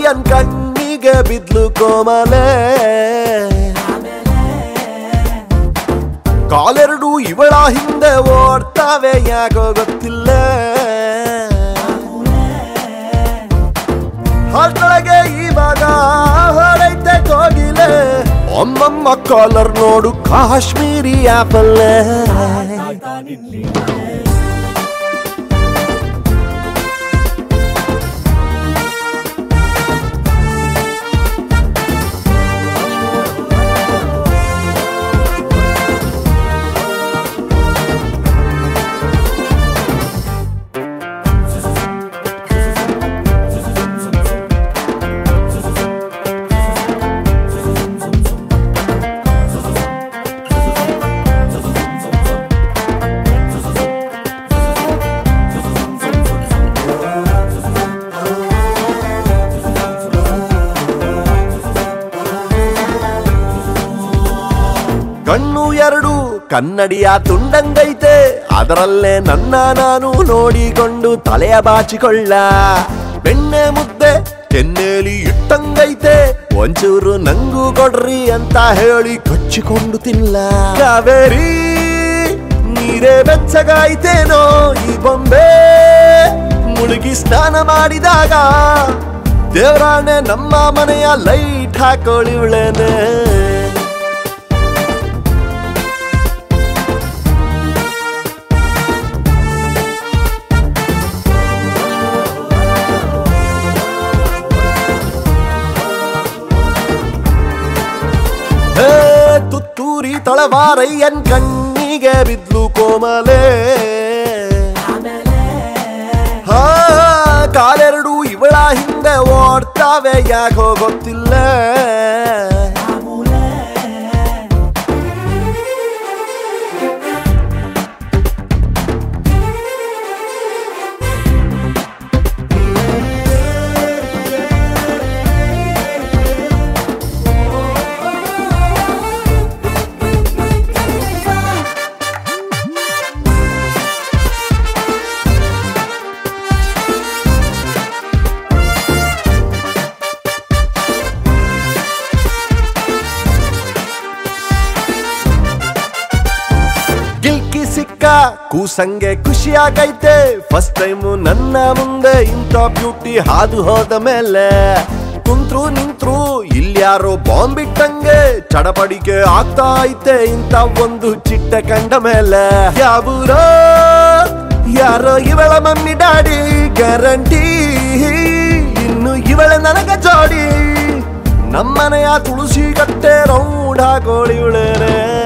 ಅನ್ ಕಣ್ಣಿಗೆ ಬಿದ್ಲು ಕೋಮಲೆ ಕಾಲೆರಡು ಇವಳ ಹಿಂದೆ ಓಡ್ತಾವೆ ಯಾಕೋ ಗೊತ್ತಿಲ್ಲ ಹಾಲ್ತೊಳಗೆ ಇವಾಗ ಹೊರೈತೆ ಕೋಗಿಲೆ ಒಮ್ಮಮ್ಮ ಕಾಲರ್ ನೋಡು ಕಾಶ್ಮೀರಿ ಆಪಲ್ ಕಣ್ಣು ಎರಡು ಕನ್ನಡಿಯ ತುಂಡಂಗೈತೆ ಅದರಲ್ಲೇ ನನ್ನ ನಾನು ನೋಡಿಕೊಂಡು ತಲೆಯ ಬಾಚಿಕೊಳ್ಳ ಬೆಣ್ಣೆ ಮುದ್ದೆ ಕೆನ್ನೇಲಿ ಇಟ್ಟಂಗೈತೆ ಒಂಚೂರು ನಂಗೂ ಕೊಡ್ರಿ ಅಂತ ಹೇಳಿ ಕಚ್ಚಿಕೊಂಡು ತಿನ್ಲ ಕಾವೇರಿ ನೀರೇ ಬೆಚ್ಚಗಾಯ್ತೇನೋ ಈ ಬೊಂಬೆ ಮುಳುಗಿ ಸ್ನಾನ ಮಾಡಿದಾಗ ದೇವರಾಣೆ ನಮ್ಮ ಮನೆಯ ಲೈಟ್ ಹಾಕೊಳ್ಳಿವಳೇನೆ ಹೇ ತುತ್ತೂರಿ ತಳವಾರಯ್ಯನ್ ಕಣ್ಣಿಗೆ ಬಿದ್ಲು ಕೋಮಲೆ ಹಾ ಕಾಲೆರಡು ಇವಳ ಹಿಂದೆ ಓಡ್ತಾವೆ ಯಾಕೋ ಗೊತ್ತಿಲ್ಲ ಗಿಲ್ಕಿ ಸಿಕ್ಕ ಕೂಸಂಗೆ ಖುಷಿಯಾಗೈತೆ ಫಸ್ಟ್ ಟೈಮು ನನ್ನ ಮುಂದೆ ಇಂಥ ಬ್ಯೂಟಿ ಹಾದು ಹೋದ ಮೇಲೆ ಕುಂತ್ರು ನಿಂತ್ರು ಇಲ್ಯಾರೋ ಬಾಂಬ್ ಇಟ್ಟಂಗೆ ಚಡಪಡಿಕೆ ಆಗ್ತಾ ಐತೆ ಇಂಥ ಒಂದು ಚಿಟ್ಟ ಕಂಡ ಮೇಲೆ ಯಾವೂರೋ ಯಾರೋ ಇವಳ ಮಮ್ಮಿ ಡ್ಯಾಡಿ ಗ್ಯಾರಂಟಿ ಇನ್ನು ಇವಳ ನನಗ ಜೋಡಿ ನಮ್ಮನೆಯ ತುಳಸಿ ಕಟ್ಟೆ ರೌಂಡ್ ಹಾಕೋಳಿವಳೇನೆ